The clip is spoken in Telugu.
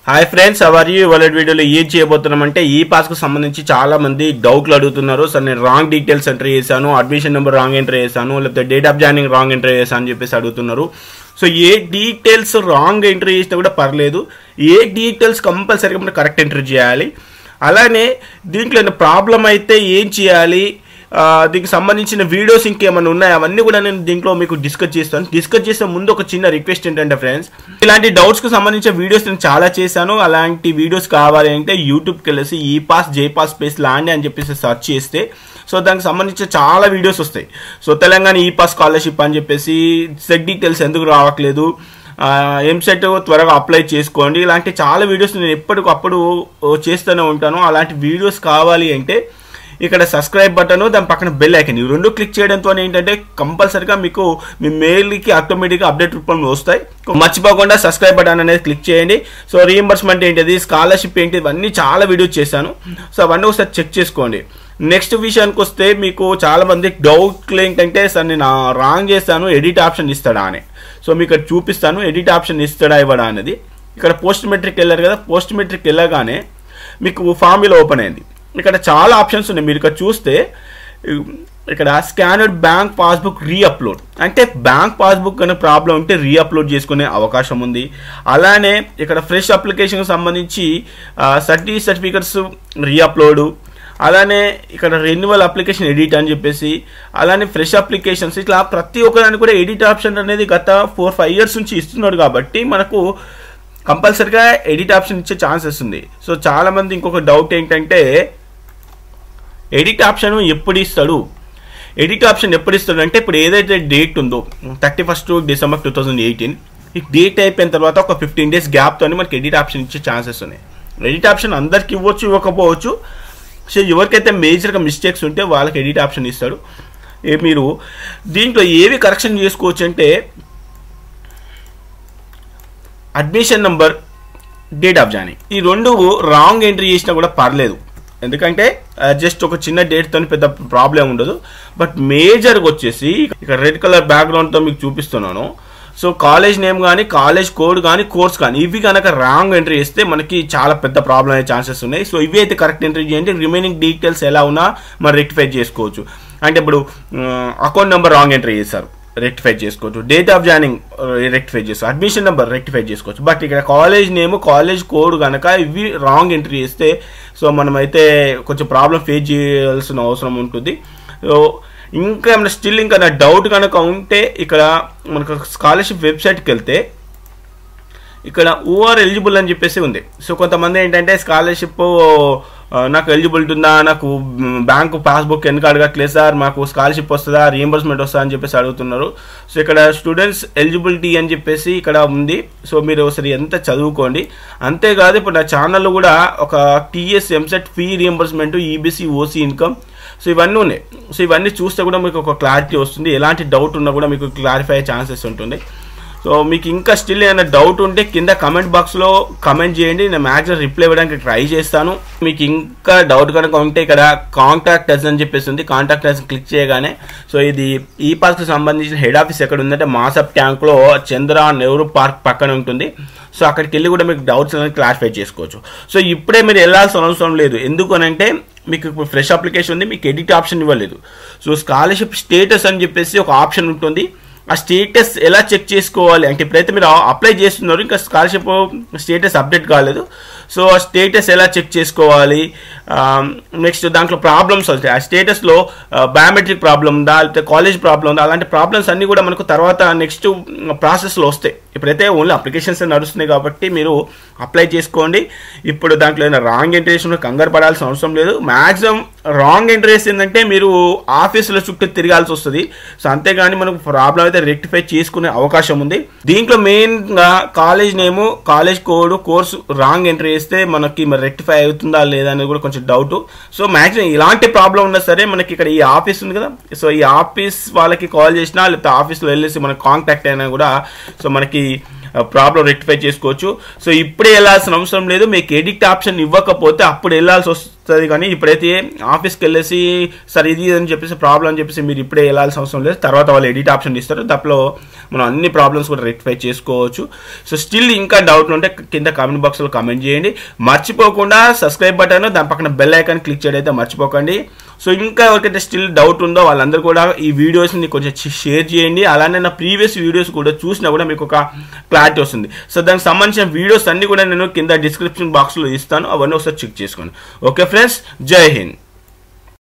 హాయ్ ఫ్రెండ్స్ అవర్ యూ ఇవాళ వీడియోలో ఏం చేయబోతున్నాం అంటే ఈ పాస్కు సంబంధించి చాలా మంది డౌట్లు అడుగుతున్నారు సార్ నేను రాంగ్ డీటెయిల్స్ ఎంటర్ చేశాను అడ్మిషన్ నెంబర్ రాంగ్ ఎంటర్ చేశాను లేకపోతే date of joining wrong enter చేశాను అని చెప్పేసి అడుగుతున్నారు సో ఏ డీటెయిల్స్ రాంగ్ ఎంట్రీ చేసినా కూడా పర్లేదు ఏ డీటెయిల్స్ కంపల్సరీగా మనం కరెక్ట్ ఎంట్రీ చేయాలి అలానే దీంట్లో ఏమైనా ప్రాబ్లం అయితే ఏం చేయాలి ఆ, దీనికి సంబంధించిన వీడియోస్ ఇంకేమైనా ఉన్నాయి అవన్నీ కూడా నేను దీంట్లో మీకు డిస్కస్ చేస్తాను డిస్కస్ చేసే ముందు ఒక చిన్న రిక్వెస్ట్ ఏంటంటే ఫ్రెండ్స్ ఇలాంటి డౌట్స్ కు సంబంధించిన వీడియోస్ నేను చాలా చేశాను అలాంటి వీడియోస్ కావాలి అంటే యూట్యూబ్కి వెళ్ళేసి ఈ పాస్ జై పాస్ స్పేస్ ల్యాండ్ అని చెప్పేసి సెర్చ్ చేస్తే సో దానికి సంబంధించిన చాలా వీడియోస్ వస్తాయి సో తెలంగాణ ఈ పాస్ స్కాలర్షిప్ అని చెప్పేసి సెట్ డీటెయిల్స్ ఎందుకు రావట్లేదు ఎంసెట్ త్వరగా అప్లై చేసుకోండి ఇలాంటి చాలా వీడియోస్ నేను ఎప్పటికప్పుడు చేస్తూనే ఉంటాను అలాంటి వీడియోస్ కావాలి అంటే ఇక్కడ సబ్స్క్రైబ్ బటన్ దాని పక్కన బెల్ ఐకన్ ఈ రెండు క్లిక్ చేయడంతో ఏంటంటే కంపల్సరిగా మీకు మీ మెయిల్కి ఆటోమేటిక్గా అప్డేట్ రూపంలో వస్తాయి మర్చిపోకుండా సబ్స్క్రైబ్ బటన్ అనేది క్లిక్ చేయండి సో రీఎంబర్స్మెంట్ ఏంటిది స్కాలర్షిప్ ఏంటి ఇవన్నీ చాలా వీడియోస్ చేశాను సో అవన్నీ ఒకసారి చెక్ చేసుకోండి నెక్స్ట్ విషయానికి వస్తే మీకు చాలా మంది డౌట్లు ఏంటంటే సార్ నేను రాంగ్ చేస్తాను ఎడిట్ ఆప్షన్ ఇస్తాడా అని సో మీకు ఇక్కడ చూపిస్తాను ఎడిట్ ఆప్షన్ ఇస్తాడా ఇవ్వడా అనేది ఇక్కడ పోస్ట్ మెట్రిక్ వెళ్ళారు కదా పోస్ట్ మెట్రిక్ వెళ్ళగానే మీకు ఫామ్ ఇలా ఓపెన్ అయింది ఇక్కడ చాలా ఆప్షన్స్ ఉన్నాయి మీరు ఇక్కడ చూస్తే ఇక్కడ స్కానర్డ్ బ్యాంక్ పాస్బుక్ రీఅప్లోడ్ అంటే బ్యాంక్ పాస్బుక్ కనుక ప్రాబ్లం ఉంటే రీఅప్లోడ్ చేసుకునే అవకాశం ఉంది అలానే ఇక్కడ ఫ్రెష్ అప్లికేషన్కి సంబంధించి సర్టీ సర్టిఫికెట్స్ రీఅప్లోడ్ అలానే ఇక్కడ రెన్యువల్ అప్లికేషన్ ఎడిట్ అని చెప్పేసి అలానే ఫ్రెష్ అప్లికేషన్స్ ఇట్లా ప్రతి ఒక్కదానికి కూడా ఎడిట్ ఆప్షన్ అనేది గత ఫోర్ ఫైవ్ ఇయర్స్ నుంచి ఇస్తున్నాడు కాబట్టి మనకు కంపల్సరిగా ఎడిట్ ఆప్షన్ ఇచ్చే ఛాన్సెస్ ఉంది సో చాలా మంది ఇంకొక డౌట్ ఏంటంటే ఎడిట్ ఆప్షన్ ఎప్పుడు ఇస్తాడు ఎడిట్ ఆప్షన్ ఎప్పుడు ఇస్తాడు అంటే ఇప్పుడు ఏదైతే డేట్ ఉందో thirty first December two thousand eighteen ఈ డేట్ అయిపోయిన తర్వాత ఒక ఫిఫ్టీన్ డేస్ గ్యాప్తో మనకి ఎడిట్ ఆప్షన్ ఇచ్చే ఛాన్సెస్ ఉన్నాయి ఎడిట్ ఆప్షన్ అందరికి ఇవ్వచ్చు ఇవ్వకపోవచ్చు సో ఎవరికైతే మేజర్గా మిస్టేక్స్ ఉంటే వాళ్ళకి ఎడిట్ ఆప్షన్ ఇస్తాడు ఏ మీరు దీంట్లో ఏవి కరెక్షన్ చేసుకోవచ్చు అంటే admission number date of joining ఈ రెండు రాంగ్ ఎంట్రీ చేసినా కూడా పర్లేదు ఎందుకంటే జస్ట్ ఒక చిన్న డేట్తో పెద్ద ప్రాబ్లం ఉండదు బట్ మేజర్గా వచ్చేసి ఇక్కడ రెడ్ కలర్ బ్యాక్గ్రౌండ్తో మీకు చూపిస్తున్నాను సో కాలేజ్ నేమ్ కానీ కాలేజ్ కోడ్ కానీ కోర్స్ కానీ ఇవి కనుక రాంగ్ ఎంట్రీ చేస్తే మనకి చాలా పెద్ద ప్రాబ్లం అయ్యే ఛాన్సెస్ ఉన్నాయి సో ఇవి అయితే కరెక్ట్ ఎంట్రీ చేయండి రిమైనింగ్ డీటెయిల్స్ ఎలా ఉన్నా మనం రెక్టిఫై చేసుకోవచ్చు అంటే ఇప్పుడు అకౌంట్ నెంబర్ రాంగ్ ఎంట్రీ చేశారు రెక్టిఫై చేసుకోవచ్చు డేట్ ఆఫ్ జాయినింగ్ రెక్టిఫై చేసుకోవచ్చు అడ్మిషన్ నెంబర్ రెక్టిఫై చేసుకోవచ్చు బట్ ఇక్కడ కాలేజ్ నేమ్ కాలేజ్ కోడ్ కనుక ఇవి రాంగ్ ఎంట్రీ చేస్తే సో మనమైతే కొంచెం ప్రాబ్లం ఫేస్ చేయాల్సిన అవసరం ఉంటుంది సో ఇంకా ఏమైనా స్టిల్ ఇంకా నా డౌట్ కనుక ఉంటే ఇక్కడ మనకు స్కాలర్షిప్ వెబ్సైట్కి వెళ్తే ఇక్కడ ఊఆర్ ఎలిజిబుల్ అని చెప్పేసి ఉంది సో కొంతమంది ఏంటంటే స్కాలర్షిప్ నాకు ఎలిజిబిలిటీ ఉందా నాకు బ్యాంకు పాస్బుక్ ఎందుకు అడగట్లేదు సార్ మాకు స్కాలర్షిప్ వస్తుందా రీఎంబర్స్మెంట్ వస్తుందా అని చెప్పేసి అడుగుతున్నారు సో ఇక్కడ స్టూడెంట్స్ ఎలిజిబిలిటీ అని చెప్పేసి ఇక్కడ ఉంది సో మీరు ఒకసారి ఎంత చదువుకోండి అంతేకాదు ఇప్పుడు నా ఛానల్లో కూడా ఒక TS EAMCET fee reimbursement EBC OC income so ఇవన్నీ ఉన్నాయి సో ఇవన్నీ చూస్తే కూడా మీకు ఒక క్లారిటీ వస్తుంది ఎలాంటి డౌట్ ఉన్నా కూడా మీకు క్లారిఫై అయ్యే ఛాన్సెస్ ఉంటుంది సో మీకు ఇంకా స్టిల్ ఏమైనా డౌట్ ఉంటే కింద కమెంట్ బాక్స్లో కమెంట్ చేయండి నేను మ్యాక్సిమం రిప్లై ఇవ్వడానికి ట్రై చేస్తాను మీకు ఇంకా డౌట్ కనుక ఉంటే ఇక్కడ కాంటాక్ట్ అస్ అని చెప్పేసి ఉంది కాంటాక్ట్ అస్ క్లిక్ చేయగానే సో ఇది ఈ పార్క్కి సంబంధించిన హెడ్ ఆఫీస్ ఎక్కడ ఉందంటే మాసప్ ట్యాంక్లో చంద్ర నెహ్రూ పార్క్ పక్కన ఉంటుంది సో అక్కడికి వెళ్ళి కూడా మీకు డౌట్స్ అనేది క్లారిఫై చేసుకోవచ్చు సో ఇప్పుడే మీరు వెళ్ళాల్సిన అవసరం లేదు ఎందుకు అనంటే మీకు ఇప్పుడు ఫ్రెష్ అప్లికేషన్ ఉంది మీకు ఎడిట్ ఆప్షన్ ఇవ్వలేదు సో స్కాలర్షిప్ స్టేటస్ అని చెప్పేసి ఒక ఆప్షన్ ఉంటుంది ఆ స్టేటస్ ఎలా చెక్ చేసుకోవాలి అంటే ఇప్పుడైతే మీరు అప్లై చేస్తున్నారు ఇంకా స్కాలర్షిప్ స్టేటస్ అప్డేట్ కాలేదు సో ఆ స్టేటస్ ఎలా చెక్ చేసుకోవాలి నెక్స్ట్ దాంట్లో ప్రాబ్లమ్స్ వస్తాయి ఆ స్టేటస్లో బయోమెట్రిక్ ప్రాబ్లం ఉందా లేకపోతే కాలేజ్ ప్రాబ్లం ఉందా అలాంటి ప్రాబ్లమ్స్ అన్నీ కూడా మనకు తర్వాత నెక్స్ట్ ప్రాసెస్లో వస్తాయి ఇప్పుడైతే ఓన్లీ అప్లికేషన్స్ నడుస్తున్నాయి కాబట్టి మీరు అప్లై చేసుకోండి ఇప్పుడు దాంట్లో ఏదైనా రాంగ్ ఎంట్రీస్ కంగారు పడాల్సిన అవసరం లేదు మ్యాక్సిమం రాంగ్ ఎంట్రీస్ ఏంటంటే మీరు ఆఫీసుల చుట్టూ తిరగాల్సి వస్తుంది సో అంతేగాని మనకు ప్రాబ్లం అయితే రెక్టిఫై చేసుకునే అవకాశం ఉంది దీంట్లో మెయిన్గా college name college code course wrong entry చేస్తే మనకి మరి రెక్టిఫై అవుతుందా లేదా అనేది కూడా కొంచెం డౌట్ సో మ్యాక్సిమం ఇలాంటి ప్రాబ్లం ఉన్నా సరే మనకి ఇక్కడ ఈ ఆఫీస్ ఉంది కదా సో ఈ ఆఫీస్ వాళ్ళకి కాల్ చేసినా లేకపోతే ఆఫీస్లో వెళ్ళేసి మనకి కాంటాక్ట్ అయినా కూడా సో మనకి ప్రాబ్లం రెక్టిఫై చేసుకోవచ్చు సో ఇప్పుడే వెళ్ళాల్సిన అవసరం లేదు మీకు ఎడిక్ట్ ఆప్షన్ ఇవ్వకపోతే అప్పుడు వెళ్ళాల్సి వస్తే వస్తుంది కానీ ఇప్పుడైతే ఆఫీస్కి వెళ్ళేసి సార్ ఇది అని చెప్పేసి ప్రాబ్లం అని చెప్పేసి మీరు ఇప్పుడే వెళ్ళాల్సిన అవసరం లేదు తర్వాత వాళ్ళు ఎడిట్ ఆప్షన్ ఇస్తారు దాంట్లో మనం అన్ని ప్రాబ్లమ్స్ కూడా రెక్టిఫై చేసుకోవచ్చు సో స్టిల్ ఇంకా డౌట్లు ఉంటే కింద కామెంట్ బాక్స్లో కామెంట్ చేయండి మర్చిపోకుండా సబ్స్క్రైబ్ బటన్ దాని పక్కన బెల్ ఐకాన్ క్లిక్ చేయడం అయితే మర్చిపోకండి సో ఇంకా ఎవరికైతే స్టిల్ డౌట్ ఉందో వాళ్ళందరూ కూడా ఈ వీడియోస్ని కొంచెం షేర్ చేయండి అలానే నా ప్రీవియస్ వీడియోస్ కూడా చూసినా కూడా మీకు ఒక క్లారిటీ వస్తుంది సో దానికి సంబంధించిన వీడియోస్ అన్ని కూడా నేను కింద డిస్క్రిప్షన్ బాక్స్లో ఇస్తాను అవన్నీ ఒకసారి చెక్ చేసుకోండి ఓకే ఫ్రెండ్స్ జై హింద్